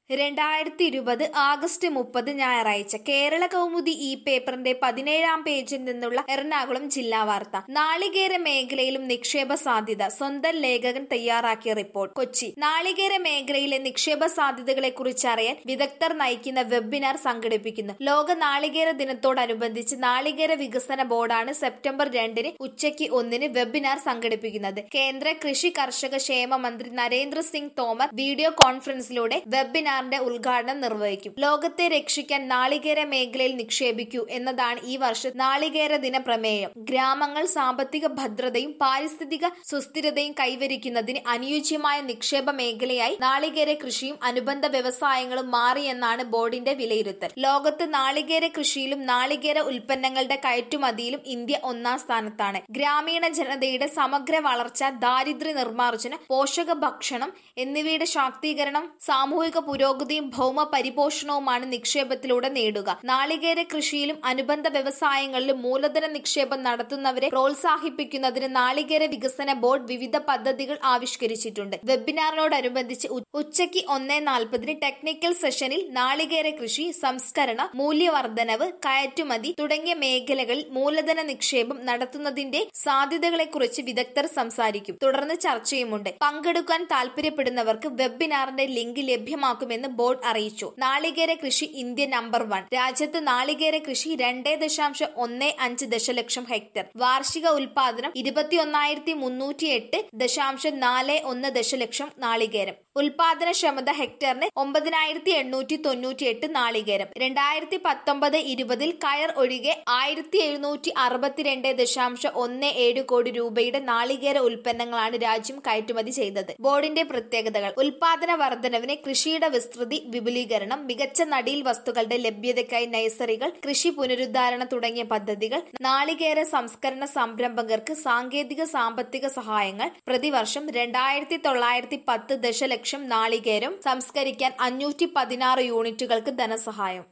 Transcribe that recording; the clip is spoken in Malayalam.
രണ്ടായിരത്തി ഇരുപത് ആഗസ്റ്റ് മുപ്പത് ഞായറാഴ്ച കേരള കൗമുദി ഈ പേപ്പറിന്റെ പതിനേഴാം പേജിൽ നിന്നുള്ള എറണാകുളം ജില്ലാ വാർത്ത നാളികേര മേഖലയിലും നിക്ഷേപ സാധ്യത സ്വന്തം ലേഖകൻ തയ്യാറാക്കിയ റിപ്പോർട്ട് കൊച്ചി നാളികേര മേഖലയിലെ നിക്ഷേപ സാധ്യതകളെ കുറിച്ച് അറിയാൻ വിദഗ്ധർ നയിക്കുന്ന വെബിനാർ സംഘടിപ്പിക്കുന്നു ലോക നാളികേര ദിനത്തോടനുബന്ധിച്ച് നാളികേര വികസന ബോർഡാണ് സെപ്റ്റംബർ രണ്ടിന് ഉച്ചയ്ക്ക് ഒന്നിന് വെബിനാർ സംഘടിപ്പിക്കുന്നത് കേന്ദ്ര കൃഷി കർഷക ക്ഷേമ മന്ത്രി നരേന്ദ്ര സിംഗ് തോമർ വീഡിയോ കോൺഫറൻസിലൂടെ വെബിനാറിന്റെ ഉദ്ഘാടനം നിർവഹിക്കും ലോകത്തെ രക്ഷിക്കാൻ നാളികേര മേഖലയിൽ നിക്ഷേപിക്കൂ എന്നതാണ് ഈ വർഷം നാളികേര ദിന പ്രമേയം ഗ്രാമങ്ങൾ സാമ്പത്തിക ഭദ്രതയും പാരിസ്ഥിതിക സുസ്ഥിരതയും കൈവരിക്കുന്നതിന് അനുയോജ്യമായ നിക്ഷേപ മേഖലയായി നാളികേര കൃഷിയും അനുബന്ധ വ്യവസായങ്ങളും മാറിയെന്നാണ് ബോർഡിന്റെ വിലയിരുത്തൽ ലോകത്ത് നാളികേര കൃഷിയിലും നാളികേര ഉൽപ്പന്നങ്ങളുടെ കയറ്റുമതിയിലും ഇന്ത്യ ഒന്നാം സ്ഥാനത്താണ് ഗ്രാമീണ ജനതയുടെ സമഗ്ര വളർച്ച ദാരിദ്ര്യ നിർമ്മാർജ്ജനം പോഷക ഭക്ഷണം എന്നിവയുടെ ശാക്തീകരണം സാമൂഹിക പുരോഗതിയും ഭൗമ പരിപോഷണവുമാണ് നിക്ഷേപത്തിലൂടെ നേടുക നാളികേര കൃഷിയിലും അനുബന്ധ വ്യവസായങ്ങളിലും മൂലധന നിക്ഷേപം നടത്തുന്നവരെ പ്രോത്സാഹിപ്പിക്കുന്നതിന് നാളികേര വികസന ബോർഡ് വിവിധ പദ്ധതികൾ ആവിഷ്കരിച്ചിട്ടുണ്ട് വെബിനാറിനോടനുബന്ധിച്ച് ഉ- ഉച്ചയ്ക്ക് ഒന്നേ നാൽപ്പതിന് ടെക്നിക്കൽ സെഷനിൽ നാളികേര കൃഷി സംസ്കരണ മൂല്യവർദ്ധനവ് കയറ്റുമതി തുടങ്ങിയ മേഖലകളിൽ മൂലധന നിക്ഷേപം നടത്തുന്നതിന്റെ സാധ്യതകളെക്കുറിച്ച് വിദഗ്ധർ സംസാരിക്കും തുടർന്ന് ചർച്ചയുമുണ്ട് പങ്കെടുക്കാൻ താൽപര്യപ്പെടുന്നവർക്ക് വെബിനാറിന്റെ ലിങ്ക് ലഭ്യമാക്കുമെന്ന് ബോർഡ് അറിയിച്ചു നാളികേര കൃഷി ഇന്ത്യ നമ്പർ വൺ രാജ്യത്ത് നാളികേര കൃഷി രണ്ടേ ദശാംശം ഒന്ന് അഞ്ച് ദശലക്ഷം ഹെക്ടർ വാർഷിക ഉൽപാദനം ഇരുപത്തിയൊന്നായിരത്തി മുന്നൂറ്റി എട്ട് ദശാംശം നാല് ഒന്ന് ദശലക്ഷം നാളികേരം ഉൽപാദനക്ഷമത ഹെക്ടറിന് ഒമ്പതിനായിരത്തി എണ്ണൂറ്റി തൊണ്ണൂറ്റി എട്ട് നാളികേരം രണ്ടായിരത്തി പത്തൊമ്പത് ഇരുപതിൽ കയർ ഒഴികെ ആയിരത്തി എഴുന്നൂറ്റി അറുപത്തിരണ്ട് ദശാംശം ഒന്ന് ഏഴ് കോടി രൂപയുടെ നാളികേര ഉൽപ്പന്നങ്ങളാണ് രാജ്യം കയറ്റുമതി ചെയ്തത് ബോർഡിന്റെ പ്രത്യേകതകൾ ഉൽപാദന വർധനവിന് കൃഷിയുടെ വിസ്തൃതി വിപുലീകരണം മികച്ച നടീൽ വസ്തുക്കളുടെ ലഭ്യതയ്ക്കായി നഴ്സറികൾ കൃഷി പുനരുദ്ധാരണം തുടങ്ങിയ പദ്ധതികൾ നാളികേര സംസ്കരണ സംരംഭകർക്ക് സാങ്കേതിക സാമ്പത്തിക സഹായങ്ങൾ പ്രതിവർഷം രണ്ടായിരത്തി തൊള്ളായിരത്തി പത്ത് ദശലക്ഷം നാളികേരം സംസ്കരിക്കാൻ അഞ്ഞൂറ്റി പതിനാറ് യൂണിറ്റുകൾക്ക് ധനസഹായം